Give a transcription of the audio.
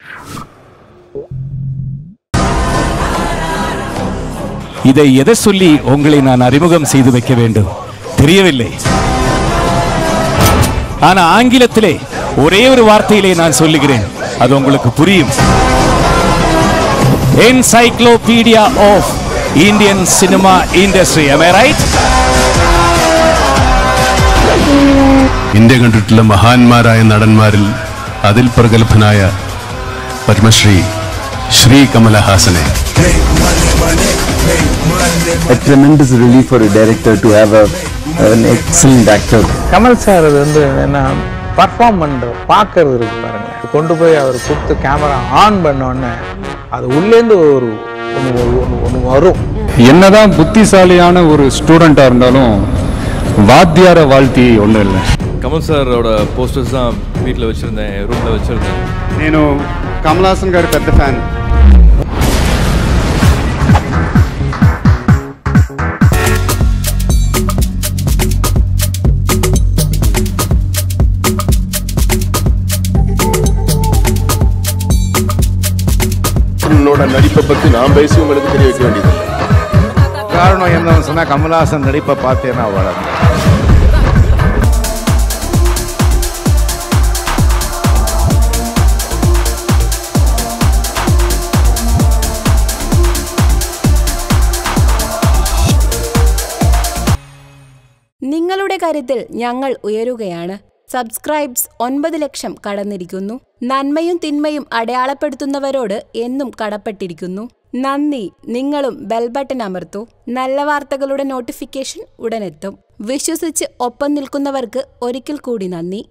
இதை எதை சொல்லி உங்களை நான் அறிமுகம் செய்து வைக்க வேண்டும் தெரியவில்லை ஆனா ஆங்கிலத்திலே ஒரே ஒரு வார்த்தையிலே நான் சொல்லுகிறேன் அது உங்களுக்கு புரியும் encyclopedia of Indian cinema industry am I right India കണ്ടിട്ടുള്ള മഹാന്മാരായ നടന്മാരിൽ അതിൽ പ്രഗത്ഭനായ പത്മശ്രീ ശ്രീ കമലഹാസനെ a tremendous relief for a director to have a, an excellent actor. Kamal sir அது வந்து என்ன பர்ஃபார்ம் பண்ணுற பார்க்கறது இருக்கு பாருங்க கொண்டு போய் அவர் கொடுத்து கேமரா ஆன் பண்ண உடனே அது உள்ளேந்து ஒரு ஒன்று ஒன்று ஒன்று வரும் என்னதான் புத்திசாலியான ஒரு ஸ்டூடெண்ட்டாக இருந்தாலும் வாத்தியார வாழ்த்தி ஒன்றும் இல்லை கமல் சாரோட போஸ்டர்ஸ் தான் வீட்டில் வச்சுருந்தேன் ரூமில் வச்சுருந்தேன் నేను కమలాసన్ గారి పెద్ద ఫ్యాన్ உன்னோட நடிப்பை பத்தி நான் பேசி உங்களுக்கு தெரிய வைக்க வேண்டியது காரணம் என்னன்னு சொன்னா கமலஹாசன் நடிப்பை பார்த்தேன்னா வளரும் നിങ്ങളുടെ കാര്യത്തിൽ ഞങ്ങൾ ഉയരുകയാണ് സബ്സ്ക്രൈബ്സ് ഒൻപത് ലക്ഷം കടന്നിരിക്കുന്നു നന്മയും തിന്മയും അടയാളപ്പെടുത്തുന്നവരോട് എന്നും കടപ്പെട്ടിരിക്കുന്നു നന്ദി നിങ്ങളും ബെൽ ബട്ടൺ അമർത്തൂ നല്ല വാർത്തകളുടെ നോട്ടിഫിക്കേഷൻ ഉടനെത്തും വിശ്വസിച്ച് ഒപ്പം നിൽക്കുന്നവർക്ക് ഒരിക്കൽ കൂടി നന്ദി